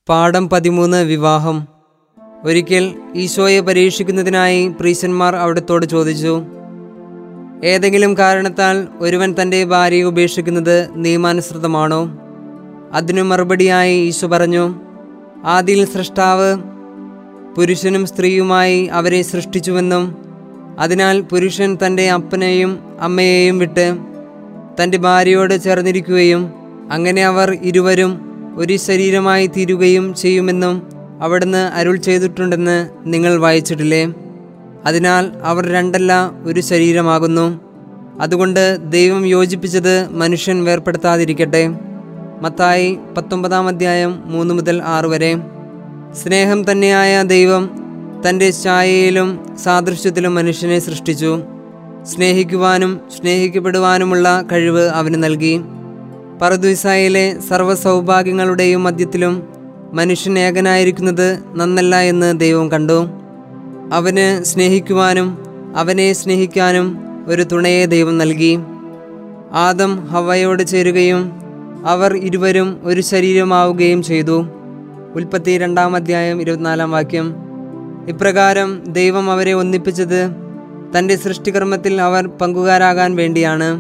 പാഠം പതിമൂന്ന് വിവാഹം ഒരിക്കൽ ഈശോയെ പരീക്ഷിക്കുന്നതിനായി പ്രീശന്മാർ അവിടത്തോട് ചോദിച്ചു ഏതെങ്കിലും കാരണത്താൽ ഒരുവൻ തൻ്റെ ഭാര്യയെ ഉപേക്ഷിക്കുന്നത് നിയമാനുസൃതമാണോ അതിനു മറുപടിയായി ഈശോ പറഞ്ഞു ആദിയിൽ സൃഷ്ടാവ് പുരുഷനും സ്ത്രീയുമായി അവരെ സൃഷ്ടിച്ചുവെന്നും അതിനാൽ പുരുഷൻ തൻ്റെ അപ്പനെയും അമ്മയെയും വിട്ട് തൻ്റെ ഭാര്യയോട് ചേർന്നിരിക്കുകയും അങ്ങനെ അവർ ഇരുവരും ഒരു ശരീരമായി തീരുകയും ചെയ്യുമെന്നും അവിടുന്ന് അരുൾ ചെയ്തിട്ടുണ്ടെന്ന് നിങ്ങൾ വായിച്ചിട്ടില്ലേ അതിനാൽ അവർ രണ്ടല്ല ഒരു ശരീരമാകുന്നു അതുകൊണ്ട് ദൈവം യോജിപ്പിച്ചത് മനുഷ്യൻ വേർപ്പെടുത്താതിരിക്കട്ടെ മത്തായി പത്തൊമ്പതാം അധ്യായം മൂന്ന് മുതൽ ആറ് വരെ സ്നേഹം തന്നെയായ ദൈവം തൻ്റെ ഛായയിലും സാദൃശ്യത്തിലും മനുഷ്യനെ സൃഷ്ടിച്ചു സ്നേഹിക്കുവാനും സ്നേഹിക്കപ്പെടുവാനുമുള്ള കഴിവ് അവന് നൽകി പർദുസായിലെ സർവ്വ സൗഭാഗ്യങ്ങളുടെയും മധ്യത്തിലും മനുഷ്യൻ ഏകനായിരിക്കുന്നത് നന്നല്ല എന്ന് ദൈവം കണ്ടു അവന് സ്നേഹിക്കുവാനും അവനെ സ്നേഹിക്കാനും ഒരു തുണയെ ദൈവം നൽകി ആദം ഹവയോട് ചേരുകയും അവർ ഇരുവരും ഒരു ശരീരമാവുകയും ചെയ്തു ഉൽപ്പത്തി രണ്ടാം അധ്യായം ഇരുപത്തിനാലാം വാക്യം ഇപ്രകാരം ദൈവം അവരെ ഒന്നിപ്പിച്ചത് തൻ്റെ സൃഷ്ടികർമ്മത്തിൽ അവർ പങ്കുകാരാകാൻ വേണ്ടിയാണ്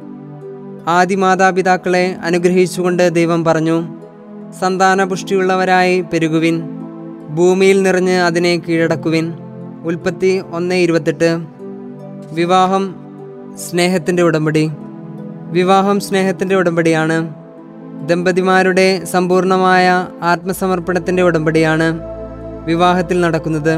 ആദി മാതാപിതാക്കളെ അനുഗ്രഹിച്ചുകൊണ്ട് ദൈവം പറഞ്ഞു സന്താനപുഷ്ടിയുള്ളവരായി പെരുകുവിൻ ഭൂമിയിൽ നിറഞ്ഞ് അതിനെ കീഴടക്കുവിൻ ഉൽപ്പത്തി ഒന്ന് ഇരുപത്തെട്ട് വിവാഹം സ്നേഹത്തിൻ്റെ ഉടമ്പടി വിവാഹം സ്നേഹത്തിൻ്റെ ഉടമ്പടിയാണ് ദമ്പതിമാരുടെ സമ്പൂർണമായ ആത്മസമർപ്പണത്തിൻ്റെ ഉടമ്പടിയാണ് വിവാഹത്തിൽ നടക്കുന്നത്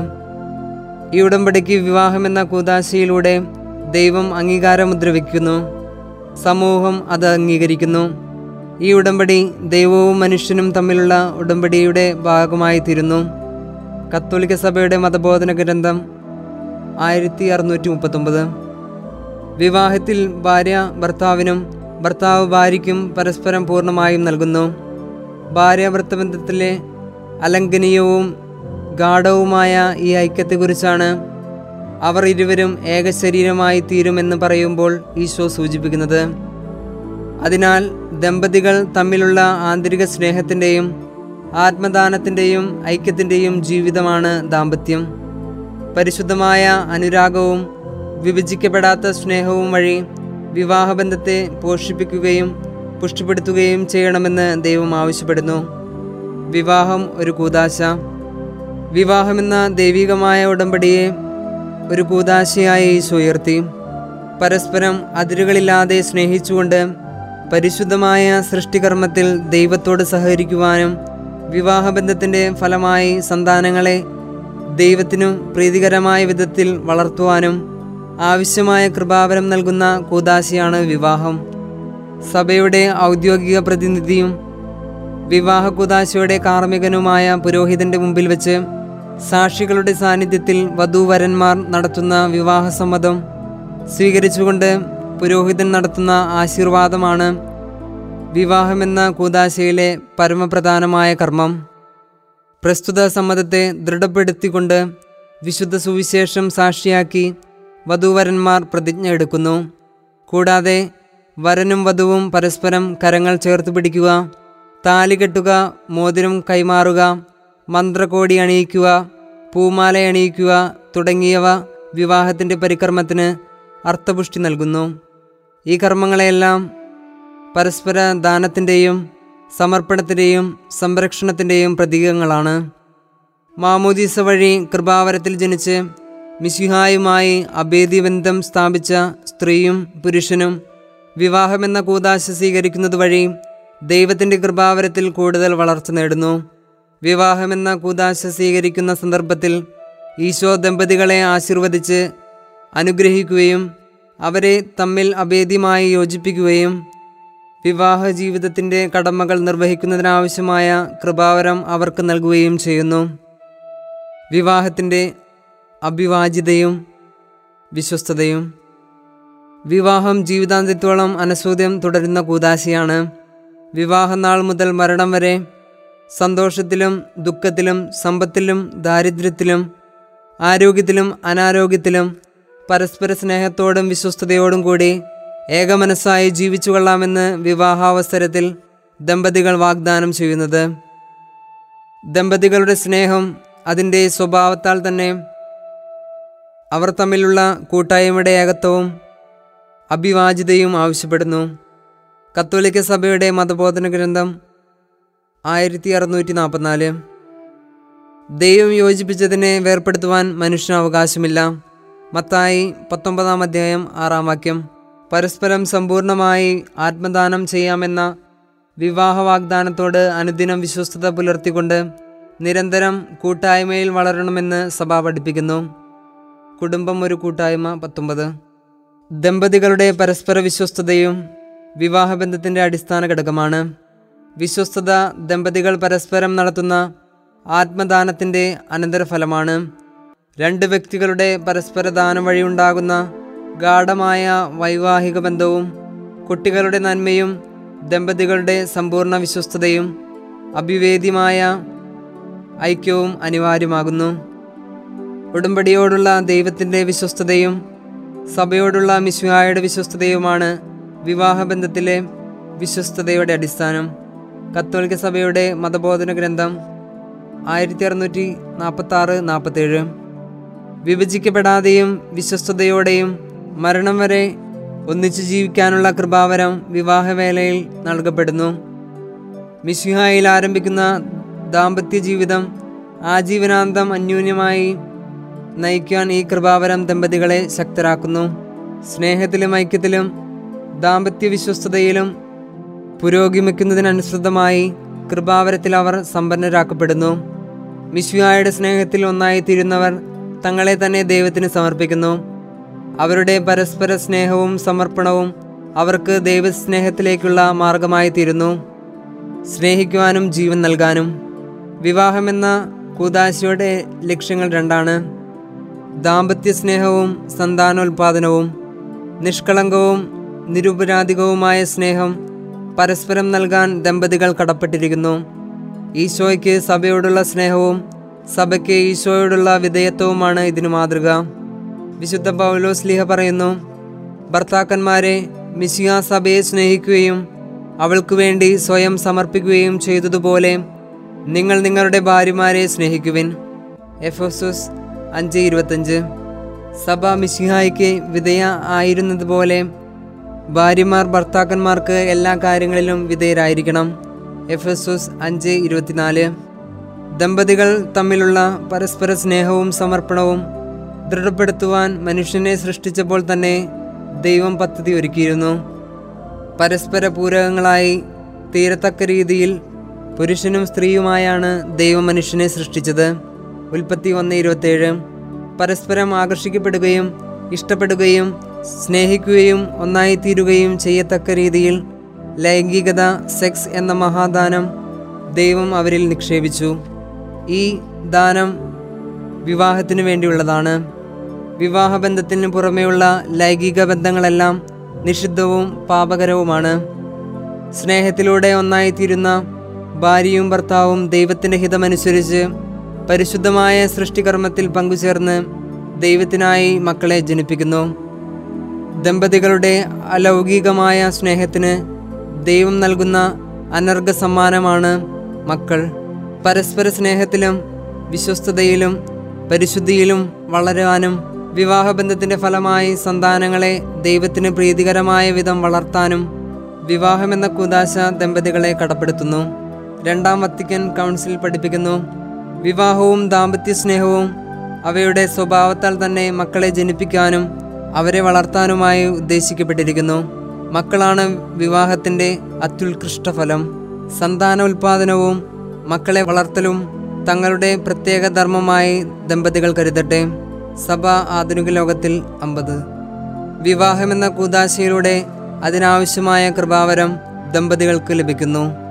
ഈ ഉടമ്പടിക്ക് വിവാഹമെന്ന കൂതാശയിലൂടെ ദൈവം അംഗീകാരമുദ്ര വയ്ക്കുന്നു സമൂഹം അത് അംഗീകരിക്കുന്നു ഈ ഉടമ്പടി ദൈവവും മനുഷ്യനും തമ്മിലുള്ള ഉടമ്പടിയുടെ ഭാഗമായി തീരുന്നു കത്തോലിക്ക സഭയുടെ മതബോധന ഗ്രന്ഥം ആയിരത്തി അറുന്നൂറ്റി മുപ്പത്തൊമ്പത് വിവാഹത്തിൽ ഭാര്യ ഭർത്താവിനും ഭർത്താവ് ഭാര്യയ്ക്കും പരസ്പരം പൂർണ്ണമായും നൽകുന്നു ഭാര്യ ഭർത്തബന്ധത്തിലെ അലംഘനീയവും ഗാഠവുമായ ഈ ഐക്യത്തെക്കുറിച്ചാണ് അവർ ഇരുവരും ഏകശരീരമായി തീരുമെന്ന് പറയുമ്പോൾ ഈശോ സൂചിപ്പിക്കുന്നത് അതിനാൽ ദമ്പതികൾ തമ്മിലുള്ള ആന്തരിക സ്നേഹത്തിൻ്റെയും ആത്മദാനത്തിൻ്റെയും ഐക്യത്തിൻ്റെയും ജീവിതമാണ് ദാമ്പത്യം പരിശുദ്ധമായ അനുരാഗവും വിഭജിക്കപ്പെടാത്ത സ്നേഹവും വഴി വിവാഹബന്ധത്തെ പോഷിപ്പിക്കുകയും പുഷ്ടിപ്പെടുത്തുകയും ചെയ്യണമെന്ന് ദൈവം ആവശ്യപ്പെടുന്നു വിവാഹം ഒരു കൂതാശ വിവാഹമെന്ന ദൈവികമായ ഉടമ്പടിയെ ഒരു കൂതാശയായി ഈശോ ഉയർത്തി പരസ്പരം അതിരുകളില്ലാതെ സ്നേഹിച്ചുകൊണ്ട് പരിശുദ്ധമായ സൃഷ്ടികർമ്മത്തിൽ ദൈവത്തോട് സഹകരിക്കുവാനും വിവാഹബന്ധത്തിൻ്റെ ഫലമായി സന്താനങ്ങളെ ദൈവത്തിനും പ്രീതികരമായ വിധത്തിൽ വളർത്തുവാനും ആവശ്യമായ കൃപാവരം നൽകുന്ന കൂതാശയാണ് വിവാഹം സഭയുടെ ഔദ്യോഗിക പ്രതിനിധിയും വിവാഹ കൂതാശയുടെ കാർമ്മികനുമായ പുരോഹിതന്റെ മുമ്പിൽ വെച്ച് സാക്ഷികളുടെ സാന്നിധ്യത്തിൽ വധൂവരന്മാർ നടത്തുന്ന വിവാഹസമ്മതം സ്വീകരിച്ചുകൊണ്ട് പുരോഹിതൻ നടത്തുന്ന ആശീർവാദമാണ് വിവാഹമെന്ന കൂതാശയിലെ പരമപ്രധാനമായ കർമ്മം പ്രസ്തുത സമ്മതത്തെ ദൃഢപ്പെടുത്തിക്കൊണ്ട് വിശുദ്ധ സുവിശേഷം സാക്ഷിയാക്കി വധൂവരന്മാർ പ്രതിജ്ഞ എടുക്കുന്നു കൂടാതെ വരനും വധുവും പരസ്പരം കരങ്ങൾ ചേർത്ത് പിടിക്കുക താലി കെട്ടുക മോതിരം കൈമാറുക മന്ത്രകോടി അണിയിക്കുക പൂമാല അണിയിക്കുക തുടങ്ങിയവ വിവാഹത്തിൻ്റെ പരികർമ്മത്തിന് അർത്ഥപുഷ്ടി നൽകുന്നു ഈ കർമ്മങ്ങളെല്ലാം പരസ്പര ദാനത്തിൻ്റെയും സമർപ്പണത്തിൻ്റെയും സംരക്ഷണത്തിൻ്റെയും പ്രതീകങ്ങളാണ് മാമോദീസ വഴി കൃപാവരത്തിൽ ജനിച്ച് മിശിഹായുമായി അഭേദ്യബന്ധം സ്ഥാപിച്ച സ്ത്രീയും പുരുഷനും വിവാഹമെന്ന കൂതാശ സ്വീകരിക്കുന്നത് വഴി ദൈവത്തിൻ്റെ കൃപാവരത്തിൽ കൂടുതൽ വളർച്ച നേടുന്നു വിവാഹമെന്ന കൂതാശ സ്വീകരിക്കുന്ന സന്ദർഭത്തിൽ ഈശോ ദമ്പതികളെ ആശീർവദിച്ച് അനുഗ്രഹിക്കുകയും അവരെ തമ്മിൽ അഭേദ്യമായി യോജിപ്പിക്കുകയും വിവാഹ ജീവിതത്തിൻ്റെ കടമകൾ നിർവഹിക്കുന്നതിനാവശ്യമായ കൃപാവരം അവർക്ക് നൽകുകയും ചെയ്യുന്നു വിവാഹത്തിൻ്റെ അഭിവാജിതയും വിശ്വസ്തതയും വിവാഹം ജീവിതാന്ത്യത്തോളം അനസൂദ്യം തുടരുന്ന കൂതാശയാണ് വിവാഹനാൾ മുതൽ മരണം വരെ സന്തോഷത്തിലും ദുഃഖത്തിലും സമ്പത്തിലും ദാരിദ്ര്യത്തിലും ആരോഗ്യത്തിലും അനാരോഗ്യത്തിലും പരസ്പര സ്നേഹത്തോടും വിശ്വസ്തയോടും കൂടി ഏകമനസ്സായി ജീവിച്ചു കൊള്ളാമെന്ന് വിവാഹാവസരത്തിൽ ദമ്പതികൾ വാഗ്ദാനം ചെയ്യുന്നത് ദമ്പതികളുടെ സ്നേഹം അതിൻ്റെ സ്വഭാവത്താൽ തന്നെ അവർ തമ്മിലുള്ള കൂട്ടായ്മയുടെ ഏകത്വവും അഭിവാജിതയും ആവശ്യപ്പെടുന്നു കത്തോലിക്ക സഭയുടെ മതബോധന ഗ്രന്ഥം ആയിരത്തി അറുന്നൂറ്റി നാൽപ്പത്തിനാല് ദൈവം യോജിപ്പിച്ചതിനെ വേർപ്പെടുത്തുവാൻ മനുഷ്യന് അവകാശമില്ല മത്തായി പത്തൊമ്പതാം അധ്യായം ആറാം വാക്യം പരസ്പരം സമ്പൂർണമായി ആത്മദാനം ചെയ്യാമെന്ന വിവാഹ വാഗ്ദാനത്തോട് അനുദിനം വിശ്വസ്തത പുലർത്തിക്കൊണ്ട് നിരന്തരം കൂട്ടായ്മയിൽ വളരണമെന്ന് സഭ പഠിപ്പിക്കുന്നു കുടുംബം ഒരു കൂട്ടായ്മ പത്തൊമ്പത് ദമ്പതികളുടെ പരസ്പര വിശ്വസ്തതയും വിവാഹബന്ധത്തിൻ്റെ അടിസ്ഥാന ഘടകമാണ് വിശ്വസ്തത ദമ്പതികൾ പരസ്പരം നടത്തുന്ന ആത്മദാനത്തിൻ്റെ അനന്തരഫലമാണ് രണ്ട് വ്യക്തികളുടെ പരസ്പര ദാനം വഴിയുണ്ടാകുന്ന ഗാഠമായ വൈവാഹിക ബന്ധവും കുട്ടികളുടെ നന്മയും ദമ്പതികളുടെ സമ്പൂർണ്ണ വിശ്വസ്തതയും അഭിവേദ്യമായ ഐക്യവും അനിവാര്യമാകുന്നു ഉടമ്പടിയോടുള്ള ദൈവത്തിൻ്റെ വിശ്വസ്തതയും സഭയോടുള്ള മിശ്വായുടെ വിശ്വസ്തതയുമാണ് വിവാഹബന്ധത്തിലെ വിശ്വസ്തതയുടെ അടിസ്ഥാനം കത്തോലിക്ക സഭയുടെ മതബോധന ഗ്രന്ഥം ആയിരത്തി അറുന്നൂറ്റി നാൽപ്പത്തി ആറ് നാൽപ്പത്തേഴ് വിഭജിക്കപ്പെടാതെയും വിശ്വസ്തയോടെയും മരണം വരെ ഒന്നിച്ചു ജീവിക്കാനുള്ള കൃപാവരം വിവാഹവേളയിൽ നൽകപ്പെടുന്നു മിശിഹായിൽ ആരംഭിക്കുന്ന ദാമ്പത്യ ജീവിതം ആജീവനാന്തം അന്യൂന്യമായി നയിക്കാൻ ഈ കൃപാവരം ദമ്പതികളെ ശക്തരാക്കുന്നു സ്നേഹത്തിലും ഐക്യത്തിലും ദാമ്പത്യ വിശ്വസ്തതയിലും പുരോഗമിക്കുന്നതിനനുസൃതമായി കൃപാവരത്തിൽ അവർ സമ്പന്നരാക്കപ്പെടുന്നു മിശുയായുടെ സ്നേഹത്തിൽ ഒന്നായി തീരുന്നവർ തങ്ങളെ തന്നെ ദൈവത്തിന് സമർപ്പിക്കുന്നു അവരുടെ പരസ്പര സ്നേഹവും സമർപ്പണവും അവർക്ക് ദൈവസ്നേഹത്തിലേക്കുള്ള മാർഗമായി തീരുന്നു സ്നേഹിക്കുവാനും ജീവൻ നൽകാനും വിവാഹമെന്ന കൂതാശയുടെ ലക്ഷ്യങ്ങൾ രണ്ടാണ് ദാമ്പത്യ സ്നേഹവും സന്താനോൽപാദനവും നിഷ്കളങ്കവും നിരുപരാധികവുമായ സ്നേഹം പരസ്പരം നൽകാൻ ദമ്പതികൾ കടപ്പെട്ടിരിക്കുന്നു ഈശോയ്ക്ക് സഭയോടുള്ള സ്നേഹവും സഭയ്ക്ക് ഈശോയോടുള്ള വിധേയത്വവുമാണ് ഇതിനു മാതൃക വിശുദ്ധ പൗലോസ് ലീഹ പറയുന്നു ഭർത്താക്കന്മാരെ മിശിയ സഭയെ സ്നേഹിക്കുകയും അവൾക്ക് വേണ്ടി സ്വയം സമർപ്പിക്കുകയും ചെയ്തതുപോലെ നിങ്ങൾ നിങ്ങളുടെ ഭാര്യമാരെ സ്നേഹിക്കുവിൻ എഫോസസ് അഞ്ച് ഇരുപത്തഞ്ച് സഭ മിശിഹായിക്ക് വിധേയ ആയിരുന്നതുപോലെ ഭാര്യമാർ ഭർത്താക്കന്മാർക്ക് എല്ലാ കാര്യങ്ങളിലും വിധേയരായിരിക്കണം എഫസോസ് അഞ്ച് ഇരുപത്തിനാല് ദമ്പതികൾ തമ്മിലുള്ള പരസ്പര സ്നേഹവും സമർപ്പണവും ദൃഢപ്പെടുത്തുവാൻ മനുഷ്യനെ സൃഷ്ടിച്ചപ്പോൾ തന്നെ ദൈവം പദ്ധതി ഒരുക്കിയിരുന്നു പരസ്പര പൂരകങ്ങളായി തീരത്തക്ക രീതിയിൽ പുരുഷനും സ്ത്രീയുമായാണ് ദൈവം മനുഷ്യനെ സൃഷ്ടിച്ചത് ഉൽപ്പത്തി ഒന്ന് ഇരുപത്തേഴ് പരസ്പരം ആകർഷിക്കപ്പെടുകയും ഇഷ്ടപ്പെടുകയും സ്നേഹിക്കുകയും ഒന്നായി തീരുകയും ചെയ്യത്തക്ക രീതിയിൽ ലൈംഗികത സെക്സ് എന്ന മഹാദാനം ദൈവം അവരിൽ നിക്ഷേപിച്ചു ഈ ദാനം വിവാഹത്തിനു വേണ്ടിയുള്ളതാണ് വിവാഹബന്ധത്തിന് പുറമെയുള്ള ലൈംഗിക ബന്ധങ്ങളെല്ലാം നിഷിദ്ധവും പാപകരവുമാണ് സ്നേഹത്തിലൂടെ ഒന്നായിത്തീരുന്ന ഭാര്യയും ഭർത്താവും ദൈവത്തിൻ്റെ ഹിതമനുസരിച്ച് പരിശുദ്ധമായ സൃഷ്ടികർമ്മത്തിൽ പങ്കുചേർന്ന് ദൈവത്തിനായി മക്കളെ ജനിപ്പിക്കുന്നു ദമ്പതികളുടെ അലൗകികമായ സ്നേഹത്തിന് ദൈവം നൽകുന്ന അനർഘ സമ്മാനമാണ് മക്കൾ പരസ്പര സ്നേഹത്തിലും വിശ്വസ്തതയിലും പരിശുദ്ധിയിലും വളരാനും വിവാഹബന്ധത്തിൻ്റെ ഫലമായി സന്താനങ്ങളെ ദൈവത്തിന് പ്രീതികരമായ വിധം വളർത്താനും വിവാഹമെന്ന കുദാശ ദമ്പതികളെ കടപ്പെടുത്തുന്നു രണ്ടാം വത്തിക്കൻ കൗൺസിൽ പഠിപ്പിക്കുന്നു വിവാഹവും ദാമ്പത്യ സ്നേഹവും അവയുടെ സ്വഭാവത്താൽ തന്നെ മക്കളെ ജനിപ്പിക്കാനും അവരെ വളർത്താനുമായി ഉദ്ദേശിക്കപ്പെട്ടിരിക്കുന്നു മക്കളാണ് വിവാഹത്തിൻ്റെ അത്യുത്കൃഷ്ട ഫലം സന്താനോൽപാദനവും മക്കളെ വളർത്തലും തങ്ങളുടെ പ്രത്യേക ധർമ്മമായി ദമ്പതികൾ കരുതട്ടെ സഭ ആധുനിക ലോകത്തിൽ അമ്പത് വിവാഹമെന്ന കൂതാശയിലൂടെ അതിനാവശ്യമായ കൃപാവരം ദമ്പതികൾക്ക് ലഭിക്കുന്നു